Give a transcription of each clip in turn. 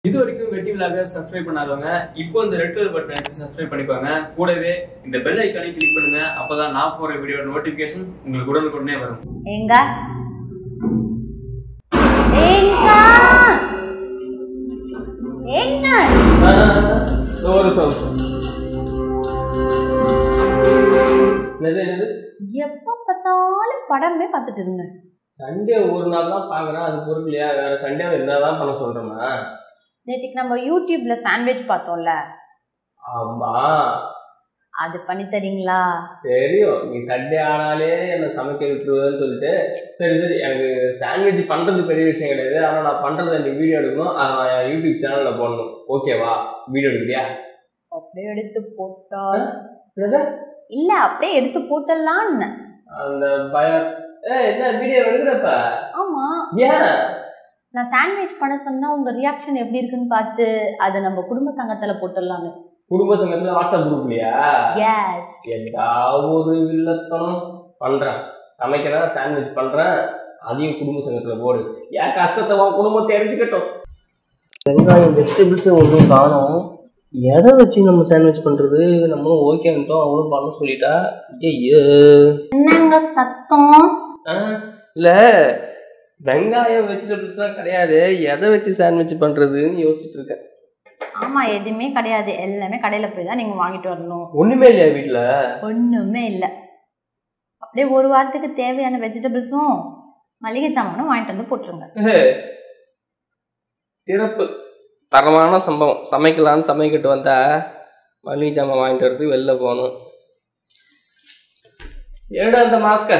இது வரைக்கும் வெட்டி விழாக சப்ஸ்கிரைப் பண்ணாதவங்க இப்போ இந்த ரெட் கலர் பட்டன் எடுத்து சப்ஸ்கிரைப் பண்ணிக்கோங்க கூடவே இந்த பெல் ஐக்கானை கிளிக் பண்ணுங்க அப்பதான் நான் போற வீடியோ நோட்டிபிகேஷன் உங்களுக்கு உடனுக்குடனே வரும் எங்க எங்க எங்க ஒரு என்னது என்னது எப்ப பார்த்தாலும் படமே பார்த்துட்டு இருங்க சண்டே ஒரு நாள் தான் பாக்குறேன் அது பொருள் இல்லையா வேற சண்டே என்னதான் பண்ண சொல்றேன்னா நேற்றுக்கு நம்ம யூடியூப்ல சாண்ட்விச் பார்த்தோம்ல ஆமா அது பண்ணி தரீங்களா தெரியும் நீ சண்டே ஆனாலே என்ன சமைக்க விட்டுருவேன்னு சொல்லிட்டு சரி சரி எனக்கு சாண்ட்விச் பண்றது பெரிய விஷயம் கிடையாது ஆனா நான் பண்றதை நீ வீடியோ எடுக்கணும் அதை நான் என் யூடியூப் சேனல்ல போடணும் ஓகேவா வீடியோ எடுக்கிறியா அப்படியே எடுத்து போட்டால் என்னது? இல்ல அப்படியே எடுத்து போட்டலான்னு அந்த பய ஏ என்ன வீடியோ எடுக்கிறப்ப ஆமா ஏன் நான் சாண்ட்விச் பண்ண சொன்னா உங்க ரியாக்ஷன் எப்படி இருக்குன்னு பார்த்து அதை நம்ம குடும்ப சங்கத்துல போட்டுடலான்னு குடும்ப சங்கத்துல வாட்ஸ்அப் குரூப்லயா எஸ் எல்லா ஒரு வில்லத்தனம் பண்றேன் சமைக்கிறேன் சாண்ட்விச் பண்றேன் அதையும் குடும்ப சங்கத்துல போடு ஏன் கஷ்டத்தை உன் குடும்பம் தெரிஞ்சுக்கட்டும் வெங்காயம் வெஜிடபிள்ஸ் ஒன்றும் காணும் எதை வச்சு நம்ம சாண்ட்விச் பண்றது நம்மளும் ஓகேன்ட்டோம் அவங்களும் பண்ண சொல்லிட்டா ஐயோ என்னங்க சத்தம் இல்ல வெங்காயம் வெஜிடபிள்ஸ்லாம் கிடையாது எதை வச்சு சாண்ட்விச் பண்றதுன்னு யோசிச்சுட்டு இருக்கேன் ஆமா எதுவுமே கிடையாது எல்லாமே கடையில போய் தான் நீங்க வாங்கிட்டு வரணும் ஒண்ணுமே இல்லையா வீட்டுல ஒண்ணுமே இல்லை அப்படியே ஒரு வாரத்துக்கு தேவையான வெஜிடபிள்ஸும் மளிகை சாமானும் வாங்கிட்டு வந்து போட்டுருங்க சிறப்பு தரமான சம்பவம் சமைக்கலான்னு சமைக்கிட்டு வந்தா மளிகை சாமான் வாங்கிட்டு வரதுக்கு வெளில போகணும் ஏடா அந்த மாஸ்க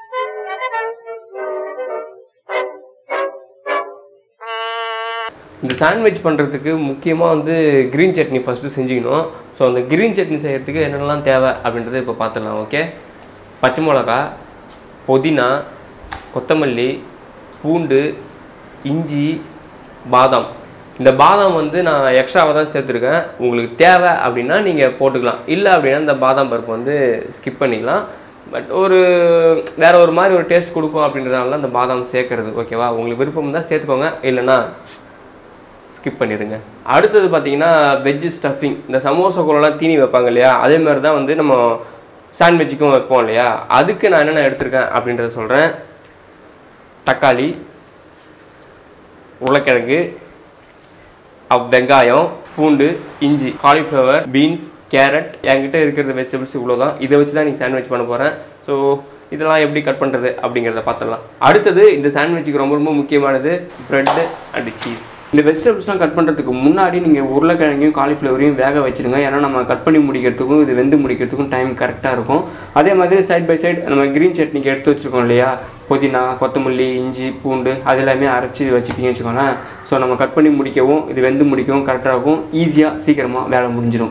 இந்த சாண்ட்விச் பண்ணுறதுக்கு முக்கியமாக வந்து க்ரீன் சட்னி ஃபஸ்ட்டு செஞ்சுக்கணும் ஸோ அந்த க்ரீன் சட்னி செய்கிறதுக்கு என்னென்னலாம் தேவை அப்படின்றத இப்போ பார்த்துடலாம் ஓகே பச்சை மிளகா புதினா கொத்தமல்லி பூண்டு இஞ்சி பாதாம் இந்த பாதாம் வந்து நான் எக்ஸ்ட்ராவாக தான் சேர்த்துருக்கேன் உங்களுக்கு தேவை அப்படின்னா நீங்கள் போட்டுக்கலாம் இல்லை அப்படின்னா இந்த பாதாம் பருப்பு வந்து ஸ்கிப் பண்ணிக்கலாம் பட் ஒரு வேற ஒரு மாதிரி ஒரு டேஸ்ட் கொடுக்கும் அப்படின்றதுனால அந்த பாதாம் சேர்க்கறது ஓகேவா உங்களுக்கு விருப்பம் தான் சேர்த்துக்கோங்க இல்லைன்னா ஸ்கிப் பண்ணிடுங்க அடுத்தது பார்த்தீங்கன்னா வெஜ் ஸ்டஃபிங் இந்த சமோசா கூடலாம் தீனி வைப்பாங்க இல்லையா அதே மாதிரி தான் வந்து நம்ம சாண்ட்விச்சுக்கும் வைப்போம் இல்லையா அதுக்கு நான் என்னென்ன எடுத்திருக்கேன் அப்படின்றத சொல்கிறேன் தக்காளி உருளைக்கிழங்கு அப் வெங்காயம் பூண்டு இஞ்சி காலிஃப்ளவர் பீன்ஸ் கேரட் என்கிட்ட இருக்கிற வெஜிடபிள்ஸ் இவ்வளோ தான் இதை வச்சு தான் நீங்கள் சாண்ட்விச் பண்ண போகிறேன் ஸோ இதெல்லாம் எப்படி கட் பண்ணுறது அப்படிங்கிறத பார்த்துடலாம் அடுத்தது இந்த சாண்ட்விச்சுக்கு ரொம்ப ரொம்ப முக்கியமானது ப்ரெட்டு அண்ட் சீஸ் இந்த வெஜிடபிள்ஸ்லாம் கட் பண்ணுறதுக்கு முன்னாடி நீங்கள் உருளைக்கிழங்கையும் காலிஃப்ளவரையும் வேக வச்சிருங்க ஏன்னா நம்ம கட் பண்ணி முடிக்கிறதுக்கும் இது வெந்து முடிக்கிறதுக்கும் டைம் கரெக்டாக இருக்கும் அதே மாதிரி சைட் பை சைடு நம்ம க்ரீன் சட்னிக்கு எடுத்து வச்சுருக்கோம் இல்லையா புதினா கொத்தமல்லி இஞ்சி பூண்டு அது எல்லாமே அரைச்சி வச்சுட்டீங்கன்னு வச்சுக்கோங்களேன் ஸோ நம்ம கட் பண்ணி முடிக்கவும் இது வெந்து முடிக்கவும் கரெக்டாக இருக்கும் ஈஸியாக சீக்கிரமாக வேலை முடிஞ்சிடும்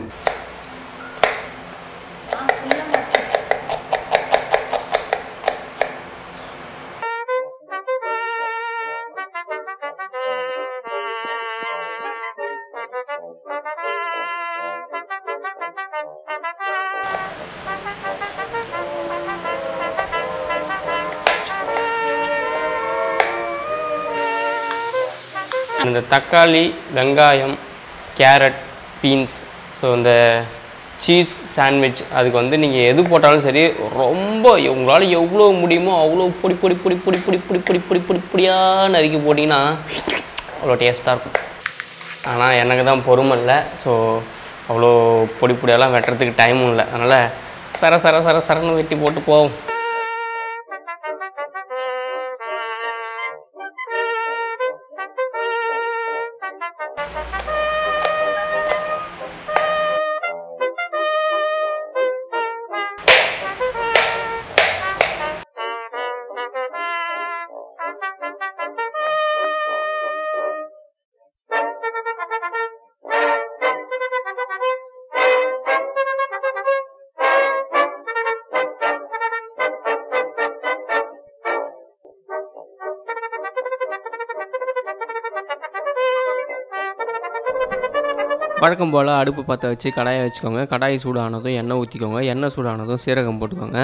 இந்த தக்காளி வெங்காயம் கேரட் பீன்ஸ் ஸோ இந்த சீஸ் சாண்ட்விச் அதுக்கு வந்து நீங்கள் எது போட்டாலும் சரி ரொம்ப உங்களால் எவ்வளோ முடியுமோ அவ்வளோ பொடி பொடி பொடி பொடி பொடி பொடி பொடி பொடி பொடி பொடியாக நறுக்கி போட்டிங்கன்னா அவ்வளோ டேஸ்ட்டாக இருக்கும் ஆனால் எனக்கு தான் பொறுமை இல்லை ஸோ அவ்வளோ பொடி பொடியெல்லாம் வெட்டுறதுக்கு டைமும் இல்லை அதனால் சர சர சர சரன்னு வெட்டி போட்டு போவோம் வழக்கம் போல் அடுப்பு பற்ற வச்சு கடாயை வச்சுக்கோங்க கடாய் சூடானதும் எண்ணெய் ஊற்றிக்கோங்க எண்ணெய் சூடானதும் சீரகம் போட்டுக்கோங்க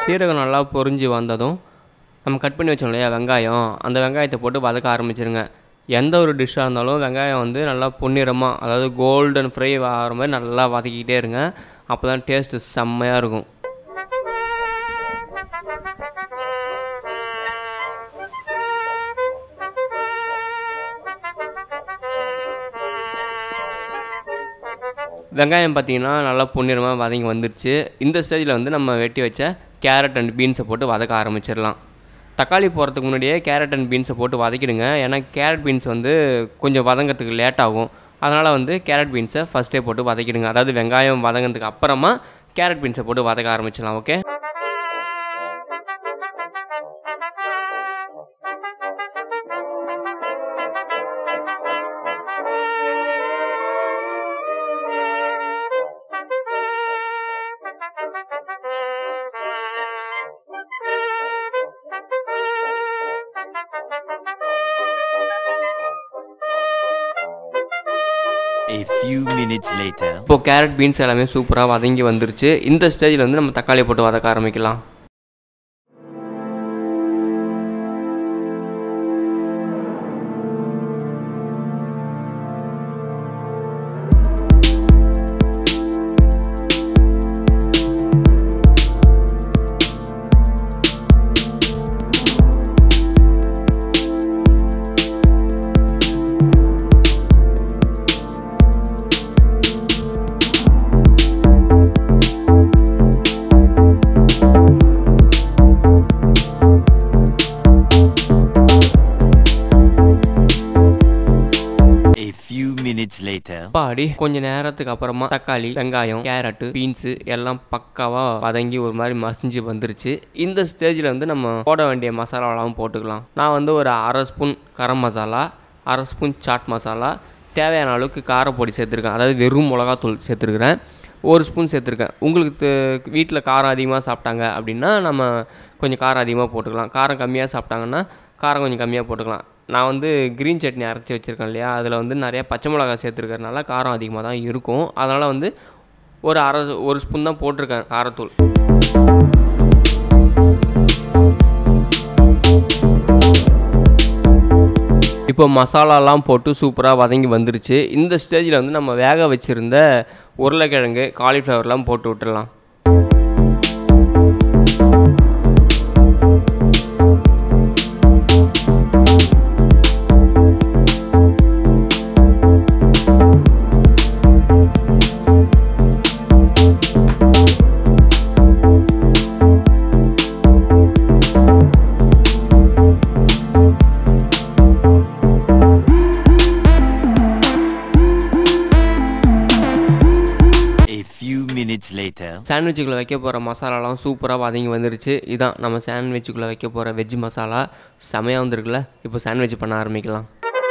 சீரகம் நல்லா பொரிஞ்சு வந்ததும் நம்ம கட் பண்ணி வச்சோம் இல்லையா வெங்காயம் அந்த வெங்காயத்தை போட்டு வதக்க ஆரம்பிச்சிருங்க எந்த ஒரு டிஷ்ஷாக இருந்தாலும் வெங்காயம் வந்து நல்லா பொன்னிறமாக அதாவது கோல்டன் ஃப்ரை ஆகிற மாதிரி நல்லா வதக்கிக்கிட்டே இருங்க அப்போ தான் டேஸ்ட்டு செம்மையாக இருக்கும் வெங்காயம் பார்த்தீங்கன்னா நல்லா பொன்னிறமாக வதங்கி வந்துருச்சு இந்த ஸ்டேஜில் வந்து நம்ம வெட்டி வச்ச கேரட் அண்ட் பீன்ஸை போட்டு வதக்க ஆரம்பிச்சிடலாம் தக்காளி போகிறதுக்கு முன்னாடியே கேரட் அண்ட் பீன்ஸை போட்டு வதக்கிடுங்க ஏன்னா கேரட் பீன்ஸ் வந்து கொஞ்சம் வதங்கிறதுக்கு லேட் ஆகும் அதனால் வந்து கேரட் பீன்ஸை ஃபஸ்ட்டே போட்டு வதக்கிடுங்க அதாவது வெங்காயம் வதங்கினதுக்கு அப்புறமா கேரட் பீன்ஸை போட்டு வதக்க ஆரம்பிச்சிடலாம் okay A few minutes later. இப்போ கேரட் பீன்ஸ் எல்லாமே சூப்பராக வதங்கி வந்துருச்சு இந்த ஸ்டேஜில் வந்து நம்ம தக்காளி போட்டு வதக்க ஆரம்பிக்கலாம் A few minutes later. பாடி கொஞ்ச நேரத்துக்கு அப்புறமா தக்காளி வெங்காயம் கேரட்டு பீன்ஸு எல்லாம் பக்காவாக வதங்கி ஒரு மாதிரி மசிஞ்சு வந்துருச்சு இந்த ஸ்டேஜில் வந்து நம்ம போட வேண்டிய மசாலாவெல்லாம் போட்டுக்கலாம் நான் வந்து ஒரு அரை ஸ்பூன் கரம் மசாலா அரை ஸ்பூன் சாட் மசாலா தேவையான அளவுக்கு காரப்பொடி சேர்த்துருக்கேன் அதாவது வெறும் மிளகாத்தூள் சேர்த்துருக்குறேன் ஒரு ஸ்பூன் சேர்த்துருக்கேன் உங்களுக்கு வீட்டில் காரம் அதிகமாக சாப்பிட்டாங்க அப்படின்னா நம்ம கொஞ்சம் காரம் அதிகமாக போட்டுக்கலாம் காரம் கம்மியாக சாப்பிட்டாங்கன்னா காரம் கொஞ்சம் கம்மியாக போட்டுக்கலாம் நான் வந்து க்ரீன் சட்னி அரைச்சி வச்சுருக்கேன் இல்லையா அதில் வந்து நிறைய பச்சை மிளகாய் சேர்த்துருக்கறனால காரம் அதிகமாக தான் இருக்கும் அதனால் வந்து ஒரு அரை ஒரு ஸ்பூன் தான் போட்டிருக்கேன் காரத்தூள் இப்போ மசாலாலாம் போட்டு சூப்பராக வதங்கி வந்துருச்சு இந்த ஸ்டேஜில் வந்து நம்ம வேக வச்சுருந்த உருளைக்கிழங்கு காலிஃப்ளவர்லாம் போட்டு விட்டுடலாம் A few minutes later. சாண்ட்விச்சுக்குள்ளே வைக்க போகிற மசாலாலாம் சூப்பராக வதங்கி வந்துருச்சு இதான் நம்ம சாண்ட்விச்சுக்குள்ளே வைக்க போகிற வெஜ் மசாலா செமையாக வந்திருக்குல்ல இப்போ சாண்ட்விச் பண்ண ஆரம்பிக்கலாம்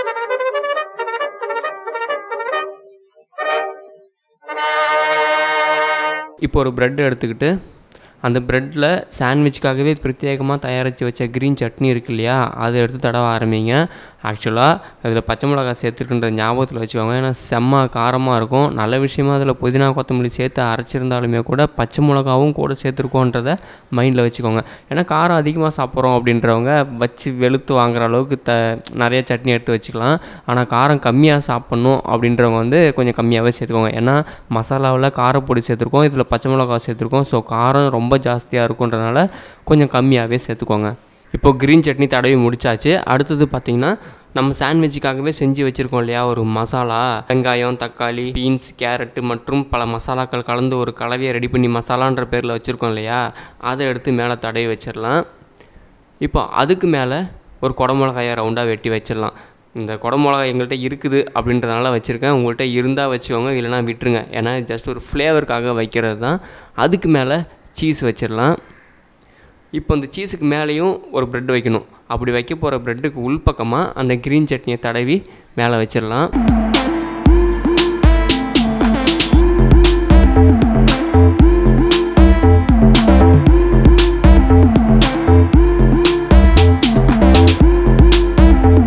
இப்போ ஒரு பிரெட் எடுத்துக்கிட்டு அந்த ப்ரெட்டில் சாண்ட்விச்சுக்காகவே பிரத்யேகமாக தயாரித்து வச்ச க்ரீன் சட்னி இருக்கு இல்லையா அதை எடுத்து தடவ ஆரம்பிங்க ஆக்சுவலாக அதில் பச்சை மிளகாய் சேர்த்துருக்குன்ற ஞாபகத்தில் வச்சுக்கோங்க ஏன்னா செம்ம காரமாக இருக்கும் நல்ல விஷயமா அதில் புதினா கொத்தமல்லி சேர்த்து அரைச்சிருந்தாலுமே கூட பச்சை மிளகாவும் கூட சேர்த்துருக்கோன்றத மைண்டில் வச்சுக்கோங்க ஏன்னா காரம் அதிகமாக சாப்பிட்றோம் அப்படின்றவங்க வச்சு வெளுத்து வாங்குற அளவுக்கு த நிறைய சட்னி எடுத்து வச்சுக்கலாம் ஆனால் காரம் கம்மியாக சாப்பிட்ணும் அப்படின்றவங்க வந்து கொஞ்சம் கம்மியாகவே சேர்த்துக்கோங்க ஏன்னா மசாலாவில் காரப்பொடி சேர்த்துருக்கோம் இதில் பச்சை மிளகாய் சேர்த்துருக்கோம் ஸோ காரம் ரொம்ப ஜாஸ்தியாக இருக்குன்றனால கொஞ்சம் கம்மியாகவே சேர்த்துக்கோங்க இப்போ க்ரீன் சட்னி தடவி முடிச்சாச்சு அடுத்தது பார்த்திங்கன்னா நம்ம சாண்ட்விச்சுக்காகவே செஞ்சு வச்சுருக்கோம் இல்லையா ஒரு மசாலா வெங்காயம் தக்காளி பீன்ஸ் கேரட்டு மற்றும் பல மசாலாக்கள் கலந்து ஒரு கலவையை ரெடி பண்ணி மசாலான்ற பேரில் வச்சுருக்கோம் இல்லையா அதை எடுத்து மேலே தடவி வச்சிடலாம் இப்போ அதுக்கு மேலே ஒரு குடமிளகாயை ரவுண்டாக வெட்டி வச்சிடலாம் இந்த குடமிளகாய் எங்கள்கிட்ட இருக்குது அப்படின்றதுனால வச்சுருக்கேன் உங்கள்கிட்ட இருந்தால் வச்சுக்கோங்க இல்லைனா விட்டுருங்க ஏன்னா ஜஸ்ட் ஒரு ஃப்ளேவருக்காக வைக்கிறது தான் அதுக்கு மேலே சீஸ் வச்சிடலாம் இப்போ இந்த சீஸுக்கு மேலேயும் ஒரு ப்ரெட் வைக்கணும் அப்படி வைக்க போகிற ப்ரெட்டுக்கு உள்பக்கமாக அந்த க்ரீன் சட்னியை தடவி மேலே வச்சிடலாம்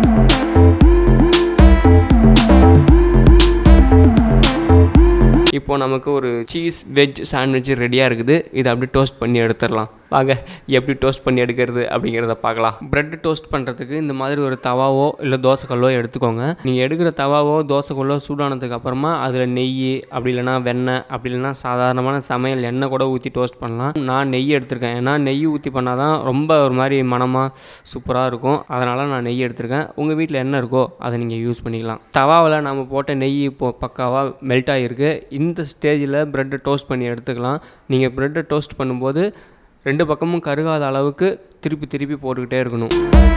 இப்போ இப்போது நமக்கு ஒரு சீஸ் வெஜ் சாண்ட்விச் ரெடியாக இருக்குது இதை அப்படியே டோஸ்ட் பண்ணி எடுத்துடலாம் வாங்க எப்படி டோஸ்ட் பண்ணி எடுக்கிறது அப்படிங்கிறத பார்க்கலாம் பிரெட் டோஸ்ட் பண்ணுறதுக்கு இந்த மாதிரி ஒரு தவாவோ இல்லை தோசைக்கல்லோ எடுத்துக்கோங்க நீங்கள் எடுக்கிற தவாவோ தோசைக்கல்லோ சூடானதுக்கு அப்புறமா அதில் நெய் அப்படி இல்லைனா வெண்ணெய் அப்படி இல்லைனா சாதாரணமான சமையல் எண்ணெய் கூட ஊற்றி டோஸ்ட் பண்ணலாம் நான் நெய் எடுத்திருக்கேன் ஏன்னா நெய் ஊற்றி பண்ணால் தான் ரொம்ப ஒரு மாதிரி மனமாக சூப்பராக இருக்கும் அதனால் நான் நெய் எடுத்திருக்கேன் உங்கள் வீட்டில் என்ன இருக்கோ அதை நீங்கள் யூஸ் பண்ணிக்கலாம் தவாவில் நம்ம போட்ட நெய் இப்போ பக்காவாக மெல்ட் ஆகிருக்கு இந்த ஸ்டேஜில் ப்ரெட்டை டோஸ்ட் பண்ணி எடுத்துக்கலாம் நீங்கள் ப்ரெட்டை டோஸ்ட் பண்ணும்போது ரெண்டு பக்கமும் கருகாத அளவுக்கு திருப்பி திருப்பி போட்டுக்கிட்டே இருக்கணும்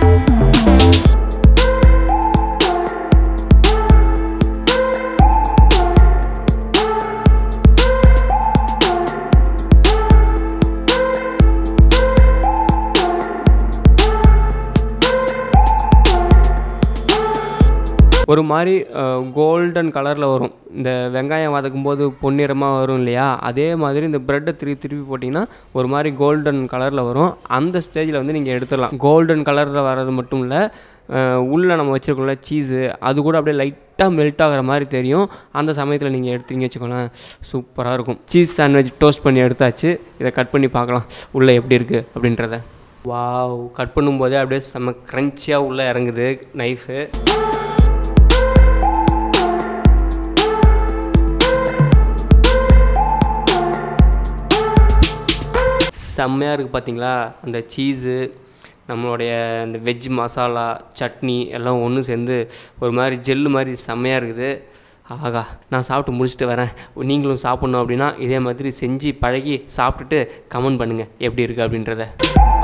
ஒரு மாதிரி கோல்டன் கலரில் வரும் இந்த வெங்காயம் வதக்கும் போது பொன்னிறமாக வரும் இல்லையா அதே மாதிரி இந்த ப்ரெட்டை திருப்பி திருப்பி போட்டிங்கன்னா ஒரு மாதிரி கோல்டன் கலரில் வரும் அந்த ஸ்டேஜில் வந்து நீங்கள் எடுத்துடலாம் கோல்டன் கலரில் வர்றது மட்டும் இல்லை உள்ளே நம்ம வச்சுருக்கோம்ல சீஸு அது கூட அப்படியே லைட்டாக மெல்ட் ஆகிற மாதிரி தெரியும் அந்த சமயத்தில் நீங்கள் எடுத்தீங்க வச்சுக்கோங்களேன் சூப்பராக இருக்கும் சீஸ் சாண்ட்விச் டோஸ்ட் பண்ணி எடுத்தாச்சு இதை கட் பண்ணி பார்க்கலாம் உள்ளே எப்படி இருக்குது அப்படின்றத வாவ் கட் பண்ணும்போதே அப்படியே செம்ம க்ரன்ச்சியாக உள்ளே இறங்குது நைஃபு செம்மையாக இருக்குது பார்த்தீங்களா அந்த சீஸு நம்மளுடைய இந்த வெஜ் மசாலா சட்னி எல்லாம் ஒன்று சேர்ந்து ஒரு மாதிரி ஜெல்லு மாதிரி செம்மையாக இருக்குது ஆகா நான் சாப்பிட்டு முடிச்சுட்டு வரேன் நீங்களும் சாப்பிட்ணும் அப்படின்னா இதே மாதிரி செஞ்சு பழகி சாப்பிட்டுட்டு கமெண்ட் பண்ணுங்கள் எப்படி இருக்குது அப்படின்றத